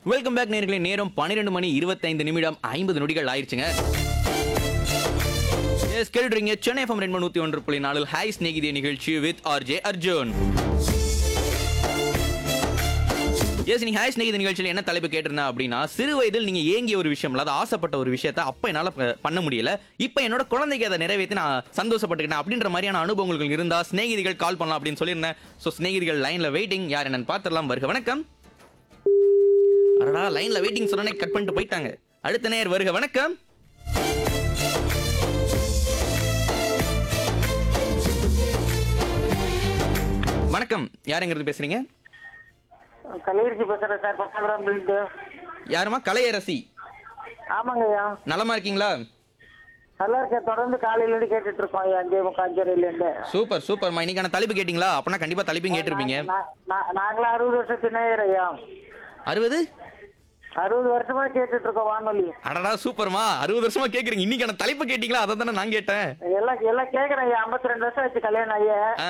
Welcome back நேர்களே நேரம் பன்னிரெண்டு மணி இருபத்தைந்து நிமிடம் ஐம்பது நொடிகள் ஆயிடுச்சுங்க எஸ் கேட்டுறீங்க சென்னை எஃப்எம் ரெண்டு நூத்தி ஒன்று புள்ளி நாலு ஹாய் ஸ்நேகிதே நிகழ்ச்சி வித் ஆர்ஜே அர்ஜுன் எஸ் நீங்க ஹாய் ஸ்நேகித நிகழ்ச்சியில் என்ன தலைப்பு கேட்டிருந்தா அப்படின்னா சிறு வயதில் நீங்க ஏங்கிய ஒரு விஷயம் அதாவது ஆசைப்பட்ட ஒரு விஷயத்த அப்ப என்னால ப- பண்ண முடியல இப்ப என்னோட குழந்தைக்கு அதை நிறைவேற்றி நான் சந்தோஷப்பட்டுக்கிட்டேன் அப்படின்ற மாதிரியான அனுபவங்கள் இருந்தா ஸ்நேகிதிகள் கால் பண்ணலாம் அப்படின்னு சொல்லியிருந்தேன் ஸோ ஸ்நேகிதிகள் லைன்ல வெயிட்டிங் யார் என்னன்னு பார்த்துடலாம் வருக வணக்கம் அடடா லைன்ல வெயிட்டிங் சொன்னே கட் பண்ணிட்டு போயிட்டாங்க அடுத்த நேர் வருக வணக்கம் வணக்கம் யாருங்கிறது பேசுறீங்க கலையரசி பேசுறேன் சார் பத்தாம் பில்டு யாருமா கலையரசி ஆமாங்க ஐயா நலமா இருக்கீங்களா நல்லா இருக்கேன் தொடர்ந்து காலையில இருந்து கேட்டுட்டு இருக்கோம் ஐயா அஞ்சே முக்கால் அஞ்சரைல இருந்து சூப்பர் சூப்பர்மா இன்னைக்கான தலைப்பு கேட்டிங்களா அப்பனா கண்டிப்பா தலைப்பையும் கேட்டிருப்பீங்க நா- நா- நாங்களும் அறுபது வருஷத்து நேயர் ஐயா அறுபது அறுபது வருஷமா கேட்டுட்டு இருக்கோம் வானொலி அடடா சூப்பர்மா அறுபது வருஷமா கேக்குறீங்க இன்னைக்கான தலைப்பு கேட்டிங்களா அதை தானே நான் கேட்டேன் எல்லாம் எல்லாம் கேக்குறேன் ஐயா ஐம்பத்தி ரெண்டு வருஷம் ஆச்சு கல்யாணம் ஐயா ஆ.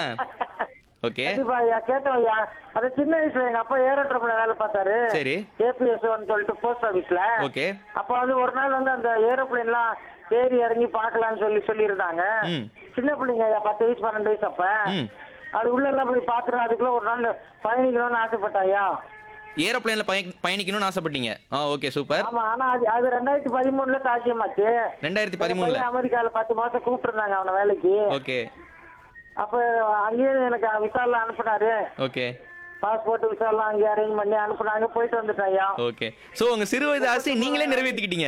ஓகே கண்டிப்பா ஐயா கேட்டோம் ஐயா அது சின்ன வயசுல எங்க அப்பா ஏரோட்ரப்ல வேலை பார்த்தாரு சரி. கேபிஎஸ் சொல்லிட்டு போஸ்ட் ஆபீஸ்ல ஓகே அப்ப வந்து ஒரு நாள் வந்து அந்த ஏரோப்ளேன் எல்லாம் ஏறி இறங்கி பார்க்கலாம்னு சொல்லி சொல்லியிருந்தாங்க ம். சின்ன பிள்ளைங்க ஐயா பத்து வயசு பன்னெண்டு வயசு அப்ப ம். அது உள்ள எல்லாம் போய் பாத்துறோம் அதுக்குள்ள ஒரு நாள் பயணிக்கணும்னு ஆசைப்பட்டாயா ஏரோப்ளேன்ல பயணிக்கணும்னு ஆசைப்பட்டீங்க ஆ ஓகே சூப்பர் ஆமா ஆனா அது அது ரெண்டாயிரத்தி பதிமூணுல சாத்தியமாச்சு ரெண்டாயிரத்தி பதிமூணுல பையன் அமெரிக்கால பத்து மாசம் கூப்பிட்டுருந்தாங்க அவன வேலைக்கு ஓகே அப்ப அங்கேயே எனக்கு விசால அனுப்புனாரு ஓகே பாஸ்போர்ட் விசாலாம் அங்கே அரேஞ்ச் பண்ணி அனுப்புனாங்க போயிட்டு வந்துட்டாயா ஓகே சோ உங்க சிறு வயது ஆசை நீங்களே நிறைவேற்றிக்கிட்டீங்க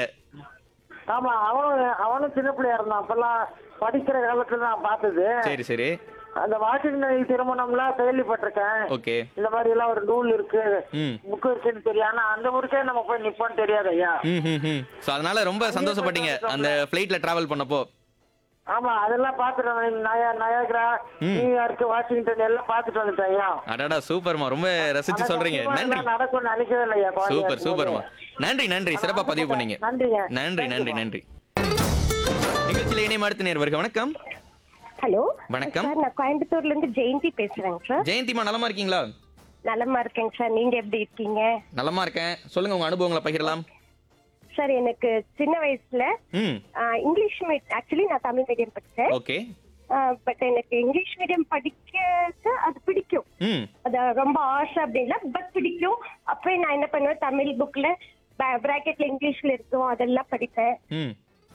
ஆமா அவனும் அவனும் சின்ன பிள்ளையா இருந்தான் அப்பெல்லாம் படிக்கிற காலத்துல நான் பார்த்தது சரி சரி அந்த வாஷிங்டன் திருமணம்லாம் கேள்விப்பட்டிருக்கேன் ஓகே இந்த மாதிரி எல்லாம் ஒரு நூல் இருக்கு ம் புக்கு இருக்குன்னு தெரியும் ஆனா அந்த ஊருக்கே நம்ம போய் நிப்போம்னு தெரியாது ஐயா ம் ம் ம் ஸோ அதனால ரொம்ப சந்தோஷப்பட்டீங்க அந்த ஃப்ளைட்ல டிராவல் பண்ணப்போ ஆமா அதெல்லாம் பாத்துட்டு நயா நயாகரா நியூயார்க் வாஷிங்டன் எல்லாம் பாத்துட்டு வந்துட்டேன் ஐயா அடடா சூப்பர்மா ரொம்ப ரசிச்சு சொல்றீங்க ஆனா நன்றி சத்தியமா நடக்கும்னு நினைக்கவே இல்லையா குழந்தையா சூப்பர் இருக்கும்போது. சூப்பர்மா நன்றி நன்றி சிறப்பா பதிவு பண்ணீங்க நன்றிங்க நன்றி நன்றி நன்றி நிகழ்ச்சியில் இணையம் அடுத்த நேர்வர்கள் வணக்கம் ஹலோ வணக்கம். சார் நான் கோயம்புத்தூர்ல இருந்து ஜெயந்தி பேசுறேங்க சார் ஜெயந்திமா நலமா இருக்கீங்களா நலமா இருக்கேங்க சார் நீங்க எப்படி இருக்கீங்க நலமா இருக்கேன் சொல்லுங்க உங்க அனுபவங்களை பகிரலாம் சார் எனக்கு சின்ன வயசுல ம் ஆஹ், இங்கிலீஷ் ஆக்சுவலி நான் தமிழ் மீடியம் படிச்சேன் ஓகே பட் எனக்கு இங்கிலீஷ் மீடியம் படிக்க அது பிடிக்கும் ம் அது ரொம்ப ஆசை அப்படின்னா பட் பிடிக்கும் அப்பவே நான் என்ன பண்ணுவேன் தமிழ் புக்ல பிராக்கெட்ல இங்கிலீஷ்ல இருக்கும் அதெல்லாம் படிப்பேன் ம்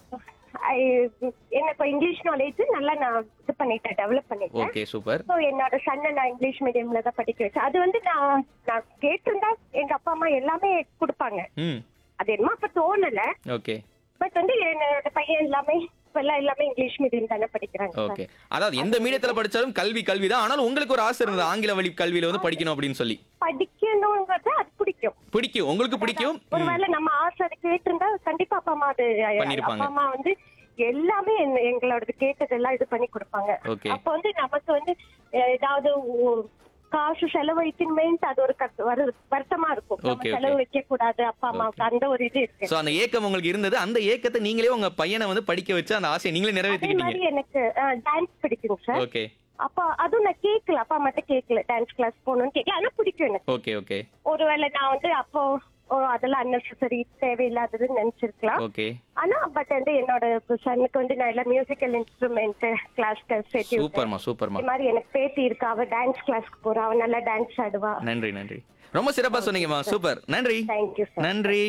I- எனக்கு இங்கிலீஷ் நாலேஜ் நல்லா நான் இது பண்ணிட்டேன் டெவலப் பண்ணிட்டேன் ஓகே சூப்பர் ஸோ என்னோட சன்னை நான் இங்கிலீஷ் மீடியம்ல தான் படிக்க வச்சேன் அது வந்து நான் நான் கேட்டிருந்தா எங்க அப்பா அம்மா எல்லாமே கொடுப்பாங்க ம் அது என்னமோ அப்ப தோணல ஓகே பட் வந்து என்னோட பையன் எல்லாமே இப்பெல்லாம் எல்லாமே இங்கிலீஷ் மீடியம் தானே படிக்கிறாங்க sir. ஓகே அதாவது எந்த மீடியத்துல படிச்சாலும் கல்வி கல்வி தான் ஆனாலும் உங்களுக்கு ஒரு ஆசை இருந்தது ஆங்கில வழி கல்வியில வந்து படிக்கணும் அப்படின்னு சொல்லி படிக்கணுங்கிறது அது பிடிக்கும் பிடிக்கும் உங்களுக்கு பிடிக்கும் ம். ஒருவேளை நம்ம ஆசை அது கேட்டிருந்தா கண்டிப்பா அப்பா அம்மா அது பண்ணிருப்பாங்க. அப்பா அம்மா வந்து எல்லாமே என்ன- எங்களோடது கேட்டதெல்லாம் இது பண்ணி கொடுப்பாங்க Okay. அப்ப வந்து நமக்கு வந்து அஹ், ஏதாவது ஒ- காசு செலவழிக்கணுமேன்ட்டு அது ஒரு கஷ்ட- வரு- வருத்தமா இருக்கும் நம்ம Okay, okay. செலவு வைக்க கூடாது அப்பா அம்மாவுக்கு அந்த ஒரு இது இருக்கு சோ அந்த ஏக்கம் உங்களுக்கு இருந்தது அந்த ஏக்கத்தை நீங்களே உங்க பையனை வந்து படிக்க வச்சு அந்த ஆசையை நீங்களே அதே நிறைவேற்றிக்கிட்டீங்க மாதிரி எனக்கு டான்ஸ் பிடிக்கும் சார் ஓகே அப்ப அதுவும் நான் கேட்கல அப்பா அம்மாட்ட கேட்கல டான்ஸ் கிளாஸ் போகணும்னு கேட்கல ஆனா பிடிக்கும் எனக்கு ஓகே ஓகே ஒருவேளை நான் வந்து அப்போ ஓ, அதெல்லாம் அன்னெசரி தேவையில்லாததுன்னு நினைச்சிருக்கலாம் ஓகே ஆனா பட் வந்து என்னோட சனுக்கு வந்து நான் எல்லாம் மியூசிக்கல் இன்ஸ்ட்ருமெண்ட் கிளாஸ்க்கு சேர்த்து விட்டேன். சூப்பர்மா சூப்பர்மா இந்த மாதிரி எனக்கு பேத்தி இருக்கா அவ டான்ஸ் கிளாஸ்க்கு போறா அவ நல்லா டான்ஸ் ஆடுவா நன்றி நன்றி ரொம்ப சிறப்பா சொன்னீங்கம்மா சூப்பர் நன்றி தேங்க்யூ சார் நன்றி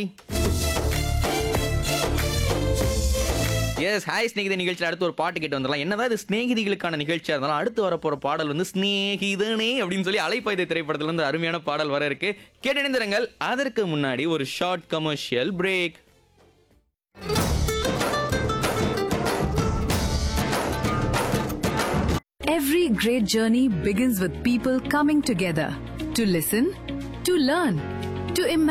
எஸ் ஹாய் ஸ்நேகித நிகழ்ச்சியில் அடுத்து ஒரு பாட்டு கேட்டு வந்துடலாம் என்னதான் இது ஸ்நேகிதிகளுக்கான நிகழ்ச்சியா இருந்தாலும் அடுத்து வரப்போற பாடல் வந்து ஸ்நேகிதனே அப்படின்னு சொல்லி அலைப்பாய்தை திரைப்படத்துல இருந்து அருமையான பாடல் வர இருக்கு கேட்டணிந்திருங்கள் அதற்கு முன்னாடி ஒரு short commercial break Every great journey begins with people coming together to listen, to learn, to imagine.